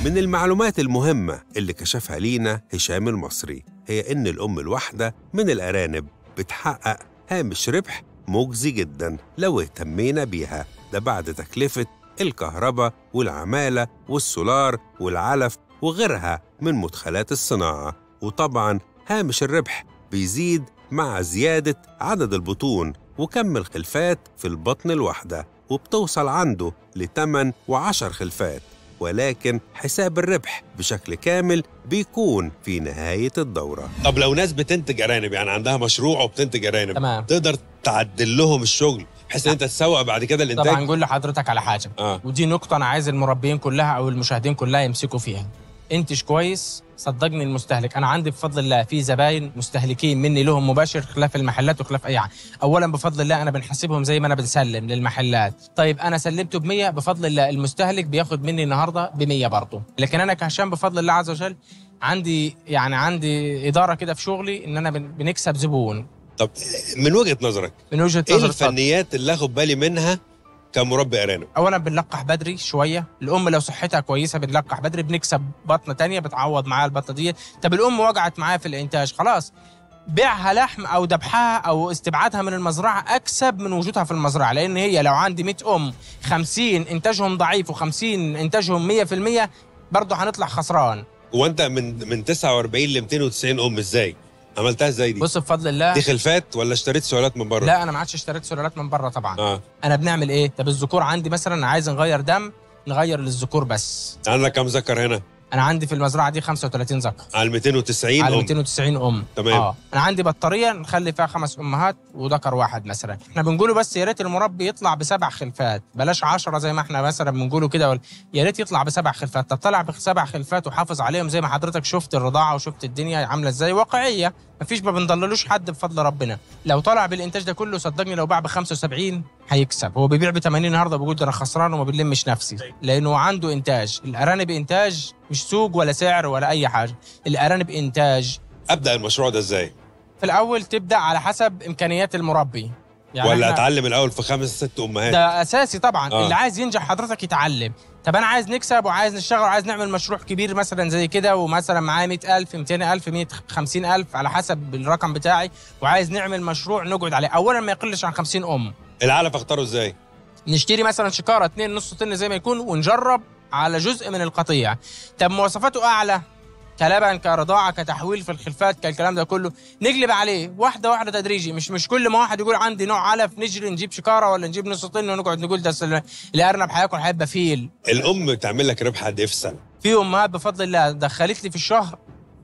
من المعلومات المهمة اللي كشفها لينا هشام المصري هي إن الأم الواحدة من الأرانب بتحقق هامش ربح مجزي جدا لو اهتمينا بيها ده بعد تكلفة الكهرباء والعمالة والسولار والعلف وغيرها من مدخلات الصناعة وطبعا هامش الربح بيزيد مع زيادة عدد البطون وكم الخلفات في البطن الواحدة وبتوصل عنده لتمن وعشر خلفات ولكن حساب الربح بشكل كامل بيكون في نهاية الدورة طب لو ناس بتنتج ارانب يعني عندها مشروع وبتنتج ارانب تمام تقدر تعدل لهم الشغل بحيث ان انت تسوق بعد كده الانتاج طبعا نقول لحضرتك على حاجه اه ودي نقطه انا عايز المربيين كلها او المشاهدين كلها يمسكوا فيها انتج كويس صدقني المستهلك انا عندي بفضل الله في زباين مستهلكين مني لهم مباشر خلاف المحلات وخلاف اي حاجه اولا بفضل الله انا بنحاسبهم زي ما انا بنسلم للمحلات طيب انا سلمته ب 100 بفضل الله المستهلك بياخد مني النهارده ب 100 برضه لكن انا كهشام بفضل الله عز وجل عندي يعني عندي اداره كده في شغلي ان انا بن- بنكسب زبون طب من وجهه نظرك من وجهه ايه نظر اتفضل. الفنيات اللي اخد بالي منها كمربي ارانب اولا بنلقح بدري شويه الام لو صحتها كويسه بنلقح بدري بنكسب بطنه تانية بتعوض معاها البطنه دي طب الام وجعت معاها في الانتاج خلاص بيعها لحم او ذبحها او استبعادها من المزرعه اكسب من وجودها في المزرعه لان هي لو عندي 100 ام 50 انتاجهم ضعيف و50 انتاجهم 100% برضه هنطلع خسران هو انت من من 49 ل 290 ام ازاي عملتها ازاي دي بص بفضل الله دي خلفات ولا اشتريت سؤالات من بره لا انا ما عادش اشتريت سلالات من بره طبعا اه انا بنعمل ايه طب الذكور عندي مثلا عايز نغير دم نغير للذكور بس عندك كم ذكر هنا انا عندي في المزرعه دي 35 ذكر على 290 على ام 290 ام تمام. اه انا عندي بطاريه نخلي فيها خمس امهات وذكر واحد مثلا احنا بنقوله بس يا ريت المربي يطلع بسبع خلفات بلاش 10 زي ما احنا مثلا بنقوله كده ولا- يا ريت يطلع بسبع خلفات طب طلع بسبع خلفات وحافظ عليهم زي ما حضرتك شفت الرضاعه وشفت الدنيا عامله ازاي واقعيه مفيش ما بنضللوش حد بفضل ربنا لو طلع بالانتاج ده كله صدقني لو باع ب 75 هيكسب هو بيبيع ب 80 النهارده بيقول ده انا خسران وما بنلمش نفسي لانه عنده انتاج الارانب انتاج مش سوق ولا سعر ولا اي حاجه الارانب انتاج ابدا المشروع ده ازاي في الاول تبدا على حسب امكانيات المربي يعني ولا إحنا- اتعلم الاول في خمس ست امهات ده اساسي طبعا آه. آه. اللي عايز ينجح حضرتك يتعلم طب انا عايز نكسب وعايز نشتغل وعايز نعمل مشروع كبير مثلا زي كده ومثلا معايا 100000 200000 150000 على حسب الرقم بتاعي وعايز نعمل مشروع نقعد عليه اولا ما يقلش عن 50 ام العلف اختاره ازاي نشتري مثلا شكاره 2 نص طن زي ما يكون ونجرب على جزء من القطيع طب مواصفاته اعلى كلبن كرضاعه كتحويل في الخلفات كالكلام ده كله نقلب عليه واحده واحده تدريجي مش مش كل ما واحد يقول عندي نوع علف نجري نجيب شكاره ولا نجيب نص طن ونقعد نقول ده السل- الارنب هياكل هيبقى فيل الام بتعمل لك ربح قد ايه في السنه في امهات بفضل الله دخلت لي في الشهر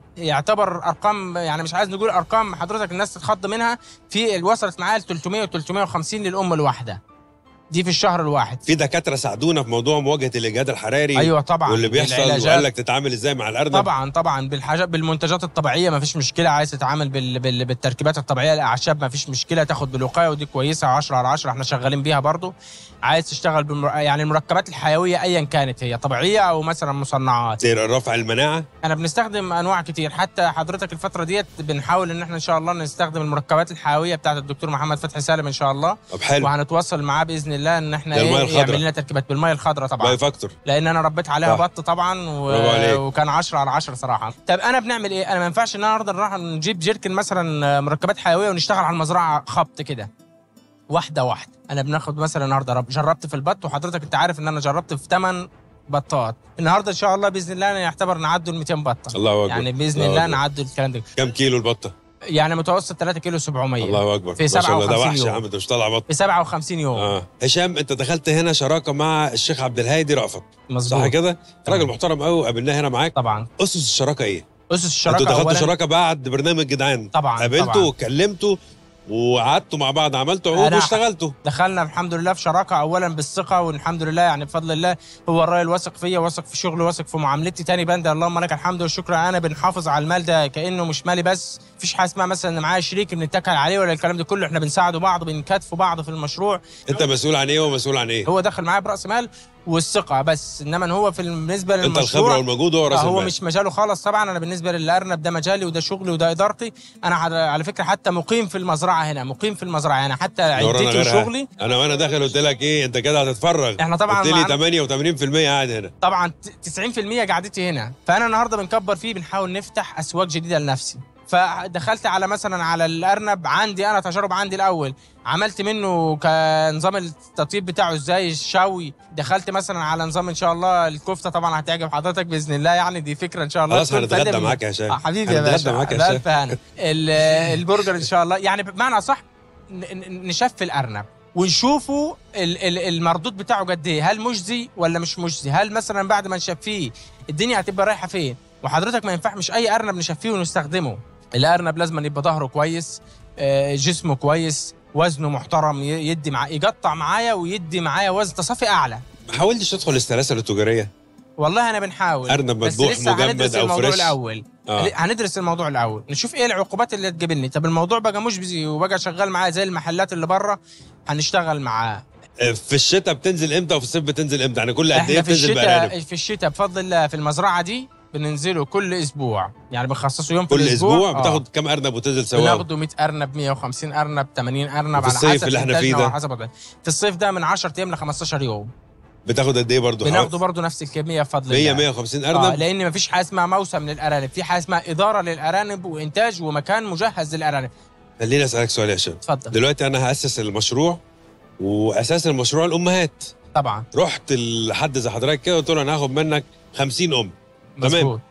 يعتبر ارقام يعني مش عايز نقول ارقام حضرتك الناس تتخض منها في وصلت معايا ل 300 و 350 للام الواحده دي في الشهر الواحد في دكاتره ساعدونا في موضوع مواجهه الاجهاد الحراري ايوه طبعا واللي بيحصل بالعلاجات. وقال لك تتعامل ازاي مع الارنب طبعا طبعا بالحاجات بالمنتجات الطبيعيه ما فيش مشكله عايز تتعامل بال... بال... بالتركيبات الطبيعيه الاعشاب ما فيش مشكله تاخد بالوقايه ودي كويسه 10 على 10 احنا شغالين بيها برضو عايز تشتغل بالمر... يعني المركبات الحيويه ايا كانت هي طبيعيه او مثلا مصنعات زي رفع المناعه انا بنستخدم انواع كتير حتى حضرتك الفتره ديت بنحاول ان احنا ان شاء الله نستخدم المركبات الحيويه بتاعت الدكتور محمد فتحي سالم ان شاء الله طب حلو وهنتواصل معاه باذن الله ان احنا ده المية ايه الخضراء. يعمل لنا تركيبات بالميه الخضراء طبعا باي فاكتور لان انا ربيت عليها صح. بط طبعا و... برافو عليك. وكان 10 على 10 صراحه طب انا بنعمل ايه انا ما ينفعش ان انا النهارده نروح نجيب جيركن مثلا مركبات حيويه ونشتغل على المزرعه خبط كده واحده واحده انا بناخد مثلا النهارده رب- جربت في البط وحضرتك انت عارف ان انا جربت في 8 بطات النهارده ان شاء الله باذن الله يعتبر نعدوا ال 200 بطه الله اكبر يعني باذن الله الله أكبر. نعدوا الكلام ده كم كيلو البطه يعني متوسط 3 كيلو 700 الله اكبر في ما شاء الله ده 57 وحش يا يوم. عم انت مش طالع بط في 57 يوم اه هشام انت دخلت هنا شراكه مع الشيخ عبد الهادي رأفت مظبوط صح كده راجل تمام. محترم قوي وقابلناها هنا معاك طبعا اسس الشراكه ايه اسس الشراكه انتوا دخلتوا اولا شراكه بعد برنامج جدعان طبعا قابلتوا طبعا. واتكلمتوا وقعدتوا مع بعض عملتوا عقود أنا- واشتغلتوا دخلنا الحمد لله في شراكه اولا بالثقه والحمد لله يعني بفضل الله هو الراجل واثق فيا واثق في شغلي واثق في معاملتي تاني بند اللهم لك الحمد والشكر انا بنحافظ على المال ده كانه مش مالي بس مفيش حاجه اسمها مثلا ان معايا شريك بنتكل عليه ولا الكلام ده كله احنا بنساعده بعض بنكاتفوا بعض في المشروع انت مسؤول عن ايه ومسؤول عن ايه هو دخل معايا براس مال والثقه بس انما إن هو في بالنسبه انت الخبره للمشروع والمجهود هو راس آه، هو المال مش مجاله خالص طبعا انا بالنسبه للارنب ده مجالي وده شغلي وده ادارتي انا على- على فكره حتى مقيم في المزرعه هنا مقيم في المزرعه يعني حتى ورانا عدتي غيرها. وشغلي انا وانا داخل قلت لك ايه انت كده هتتفرغ احنا طبعا قلت لي معانا- 88% قاعد هنا طبعا ت- 90% قعدتي هنا فانا النهارده بنكبر فيه بنحاول نفتح اسواق جديده لنفسي فدخلت على مثلا على الارنب عندي انا تجارب عندي الاول عملت منه كنظام التطيب بتاعه ازاي الشوي دخلت مثلا على نظام ان شاء الله الكفته طبعا هتعجب حضرتك باذن الله يعني دي فكره ان شاء الله خلاص تكون هنتغدى فادة من- معاك يا هشام آه، حبيبي يا هنتغدى باشا معاك يا ده هشام. ألف هنا ال- البرجر ان شاء الله يعني بمعنى صح نشف الارنب ونشوفوا ال- ال- المردود بتاعه قد ايه هل مجزي ولا مش مجزي هل مثلا بعد ما نشفيه الدنيا هتبقى رايحه فين وحضرتك ما ينفع مش اي ارنب نشفيه ونستخدمه الارنب لازم يبقى ظهره كويس آه، جسمه كويس وزنه محترم ي- يدي مع يقطع معايا ويدي معايا وزن تصافي اعلى ما حاولتش تدخل السلاسل التجاريه والله انا بنحاول أرنب بس مذبوح لسه مجمد هندرس أو الموضوع فريش. الاول اه هندرس الموضوع الاول نشوف ايه العقوبات اللي تقابلني طب الموضوع بقى مجزي وبقى شغال معايا زي المحلات اللي بره هنشتغل معاه في الشتاء بتنزل امتى وفي الصيف بتنزل امتى يعني كل قد ايه احنا في بتنزل بارانب الشتاء في الشتاء بفضل الله في المزرعه دي بننزله كل اسبوع يعني بنخصصه يوم في كل الاسبوع اسبوع آه. بتاخد كام ارنب وتنزل سوا بناخده 100 ارنب 150 ارنب 80 ارنب وفي على الصيف حسب اللي احنا فيه إنتاجنا ده؟ وعلى حسب وضعنا. في الصيف ده من 10 ايام ل 15 يوم بتاخد قد ايه برضه بناخده برضه نفس الكميه بفضل 100 الله 150 آه ارنب لان مفيش حاجه اسمها موسم للارانب في حاجه اسمها اداره للارانب وانتاج ومكان مجهز للارانب خليني اسالك سؤال يا هشام اتفضل دلوقتي انا هاسس المشروع واساس المشروع الامهات طبعا رحت لحد زي حضرتك كده قلت له انا هاخد منك 50 ام تمام. مظبوط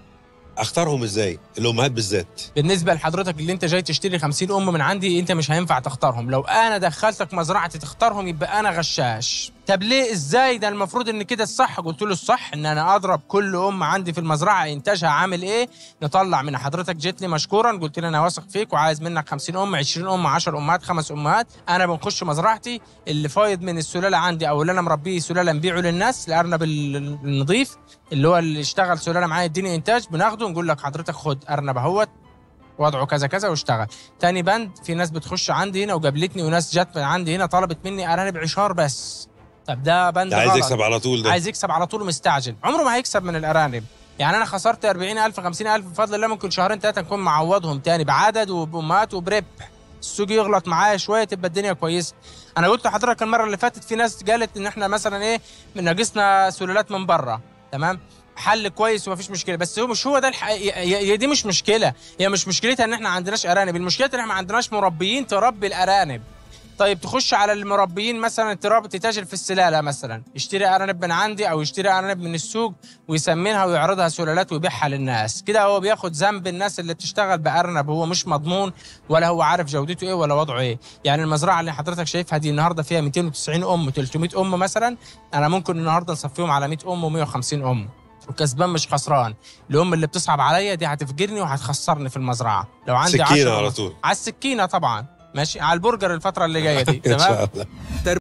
اختارهم ازاي الامهات بالذات بالنسبه لحضرتك اللي انت جاي تشتري 50 ام من عندي انت مش هينفع تختارهم لو انا دخلتك مزرعتي تختارهم يبقى انا غشاش طب ليه ازاي ده المفروض ان كده الصح قلت له الصح ان انا اضرب كل ام عندي في المزرعه انتاجها عامل ايه نطلع من حضرتك جيت لي مشكورا قلت لي انا واثق فيك وعايز منك 50 ام 20 ام 10 امهات خمس امهات انا بنخش مزرعتي اللي فايض من السلاله عندي او اللي انا مربيه سلاله نبيعه للناس الارنب ال- النظيف اللي هو اللي اشتغل سلاله معايا يديني انتاج بناخده نقول لك حضرتك خد ارنب اهوت وضعه كذا كذا واشتغل تاني بند في ناس بتخش عندي هنا وقابلتني وناس جت من عندي هنا طلبت مني ارانب عشار بس طب ده بند ده عايز غلط. يكسب على طول ده عايز يكسب على طول ومستعجل عمره ما هيكسب من الارانب يعني انا خسرت 40000 50000 بفضل الله ممكن شهرين ثلاثه نكون معوضهم تاني بعدد وبامهات وبربح السوق يغلط معايا شويه تبقى الدنيا كويسه انا قلت لحضرتك المره اللي فاتت في ناس قالت ان احنا مثلا ايه ناقصنا سلالات من بره تمام حل كويس ومفيش مشكله بس هو مش هو ده الح... ي- ي- ي- دي مش مشكله هي مش مشكلتها ان احنا ما عندناش ارانب المشكله ان احنا ما عندناش مربيين تربي الارانب طيب تخش على المربيين مثلا تراب تتاجر في السلاله مثلا يشتري ارانب من عندي او يشتري ارانب من السوق ويسمنها ويعرضها سلالات ويبيعها للناس كده هو بياخد ذنب الناس اللي بتشتغل بارنب هو مش مضمون ولا هو عارف جودته ايه ولا وضعه ايه يعني المزرعه اللي حضرتك شايفها دي النهارده فيها 290 ام 300 ام مثلا انا ممكن النهارده نصفيهم على 100 ام و150 ام وكسبان مش خسران الام اللي بتصعب عليا دي هتفجرني وهتخسرني في المزرعه لو عندي سكينه 10 على طول على السكينه طبعا ماشي على البرجر الفتره اللي جايه دي ان تمام شاء الله